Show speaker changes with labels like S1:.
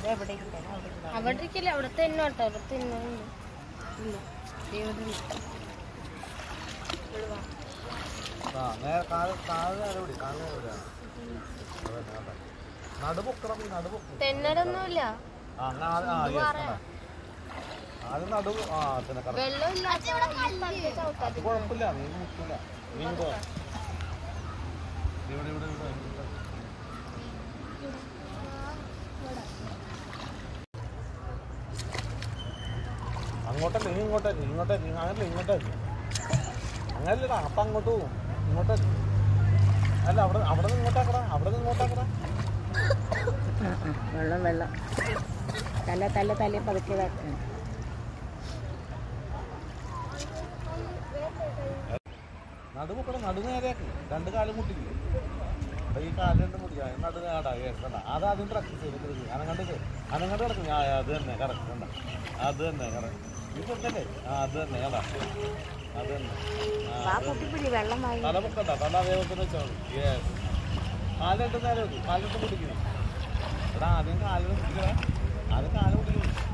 S1: എവിടെ ഇരിക്കാൻ അവിടെ ഇരുന്നാ മതി.
S2: അവിടെ ഇരിക്കില്ല അവിടെ തിന്നോട്ടോ അവിടെ തിന്നുന്നുണ്ട്
S1: ഇല്ല ഇവിടെ ഇല്ല.
S3: ആ നേരെ കാല് കാല് നേരെ പിടി കാല് നേരെ പിടി. അതന്നെ, അതന്നെ. നടുപൊക്കണം ഈ നടുപൊക്കണം
S2: തെന്നലൊന്നുമില്ല
S3: ആ അങ്ങനെ ആദ്യം- ആ yes, അതാ. ആദ്യം നടു ആ തന്നെ കറക്റ്റ്
S2: വെള്ളമില്ല
S3: അത് കുഴപ്പമില്ല നീ മുക്കില്ല നീ ഇങ്ങോട്ട് വാ. ഇവിടെ ഇവിടെ ഇവിടെ ഇവിടെ. അങ്ങോട്ടല്ല നീ ഇങ്ങോട്ടേക്ക് ഇങ്ങോട്ടേക്ക് അങ്ങനല്ല ഇങ്ങോട്ടേക്ക് അങ്ങനല്ലടാ അപ്പം അങ്ങോട്ട് പോകും ഇങ്ങോട്ടേക്ക് അല്ല അവിടെ അവിടെ നിന്ന് ഇങ്ങോട്ടാക്കടാ അവിടെ നിന്ന് ഇങ്ങോട്ടാക്കടാ
S1: ആ, ആ, വെള്ളം വെള്ളം തല തല തല പതുക്കെ വെക്കണം
S3: നടുമുക്കണം നടു നേരെയാക്കി രണ്ട് കാലും മുട്ടില്ലേ അപ്പൊ ഈ കാല് രണ്ട് മുടിയാ നടു നേടാ കേട്ടണ്ട അത് ആദ്യം പ്രാക്ടീസ് ചെയ്തിട്ട് അനങ്ങണ്ട് അനങ്ങണ്ട് കിടക്കും ആ അത് തന്നെ കറക്റ്റ് കണ്ട അത് തന്നെ കറക്റ്റ് ഈ കൊടുത്തല്ലേ ആ അത് തന്നെ കണ്ടാ അത് തന്നെ ആ,
S1: ആ
S3: അത് തന്നെ.
S1: കുട്ടിപ്പിടി വെള്ളം വാങ്ങി
S3: തല പൊക്കണ്ട തല അതേപോലെ വെച്ചാൽ മതി യെസ് കാലിട്ട് നേരെ വെക്കും കാലിട്ട് മുട്ടിക്കണം എടാ ആദ്യം കാലിന് മുട്ടിക്കണേ ആദ്യം കാല് മുട്ടിക്കണം